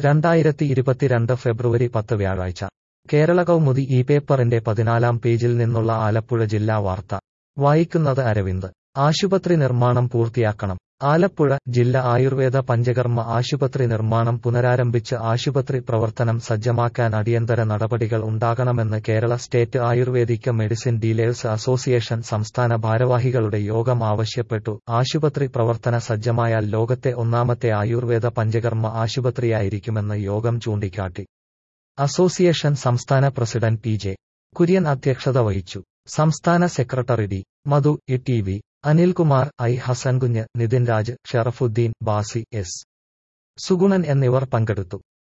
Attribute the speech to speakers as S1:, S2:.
S1: രണ്ടായിരത്തി ഇരുപത്തിരണ്ട് ഫെബ്രുവരി പത്ത് വ്യാഴാഴ്ച കേരള കൗമുദി ഈ പേപ്പറിന്റെ പതിനാലാം പേജിൽ നിന്നുള്ള ആലപ്പുഴ ജില്ലാ വാർത്ത വായിക്കുന്നത് അരവിന്ദ് ആശുപത്രി നിർമ്മാണം പൂർത്തിയാക്കണം ആലപ്പുഴ ജില്ല ആയുർവേദ പഞ്ചകർമ്മ ആശുപത്രി നിർമ്മാണം പുനരാരംഭിച്ച് ആശുപത്രി പ്രവർത്തനം സജ്ജമാക്കാൻ അടിയന്തര നടപടികൾ ഉണ്ടാകണമെന്ന് Kerala state ayurvedic medicine dealers association സംസ്ഥാന ഭാരവാഹികളുടെ യോഗം ആവശ്യപ്പെട്ടു ആശുപത്രി പ്രവർത്തന സജ്ജമായാൽ ലോകത്തെ ഒന്നാമത്തെ ആയുർവേദ പഞ്ചകർമ്മ ആശുപത്രിയായിരിക്കുമെന്ന് യോഗം ചൂണ്ടിക്കാട്ടി അസോസിയേഷൻ സംസ്ഥാന പ്രസിഡന്റ് പി ജെ കുര്യൻ അധ്യക്ഷത വഹിച്ചു സംസ്ഥാന secretary D Madhu E T V Anilkumar I Hasankunju Nithin Raj Sharafuddin Basi S Sugunan എന്നിവർ പങ്കെടുത്തു